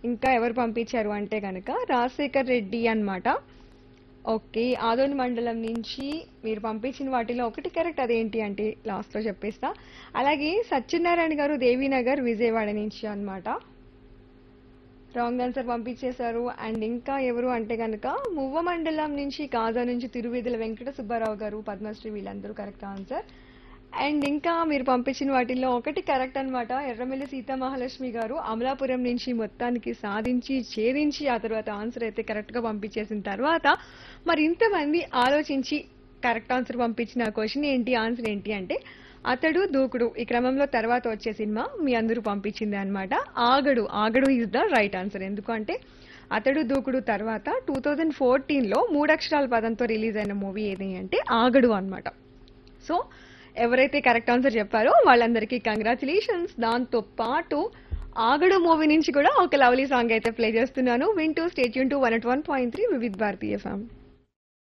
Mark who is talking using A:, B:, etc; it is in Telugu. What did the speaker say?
A: ఇంకా ఎవరు పంపించారు అంటే కనుక రాజశేఖర్ రెడ్డి అన్నమాట ఓకే ఆదోని మండలం నుంచి మీరు పంపించిన వాటిలో ఒకటి కరెక్ట్ అదేంటి అంటే లాస్ట్లో చెప్పేస్తా అలాగే సత్యనారాయణ గారు దేవీనగర్ విజయవాడ నుంచి అన్నమాట రాంగ్ ఆన్సర్ పంపించేశారు అండ్ ఇంకా ఎవరు అంటే కనుక మువ్వ మండలం నుంచి కాజా నుంచి తిరువేదుల వెంకట సుబ్బారావు గారు పద్మశ్రీ వీళ్ళందరూ కరెక్ట్ ఆన్సర్ అండ్ ఇంకా మీరు పంపించిన వాటిల్లో ఒకటి కరెక్ట్ అన్నమాట ఎర్రమెల్లి సీతామహాలక్ష్మి గారు అమలాపురం నుంచి మొత్తానికి సాధించి ఛేదించి ఆ తర్వాత ఆన్సర్ అయితే కరెక్ట్ గా పంపించేసిన తర్వాత మరి ఇంతమంది ఆలోచించి కరెక్ట్ ఆన్సర్ పంపించిన క్వశ్చన్ ఏంటి ఆన్సర్ ఏంటి అంటే అతడు దూకుడు ఈ క్రమంలో తర్వాత వచ్చే సినిమా మీ అందరూ పంపించింది అన్నమాట Aagadu Aagadu is the right answer ఎందుకంటే అతడు దూకుడు తర్వాత టూ థౌజండ్ ఫోర్టీన్లో మూడక్షరాల పదంతో రిలీజ్ అయిన మూవీ ఏది అంటే ఆగడు అన్నమాట సో ఎవరైతే కరెక్ట్ ఆన్సర్ చెప్పారో వాళ్ళందరికీ కంగ్రాచులేషన్స్ దాంతో పాటు ఆగడు మూవీ నుంచి కూడా ఒక లవ్లీ సాంగ్ అయితే ప్లే చేస్తున్నాను వింటూ stay tuned to one eight one point three Vividh Bharati ఫ్యామ్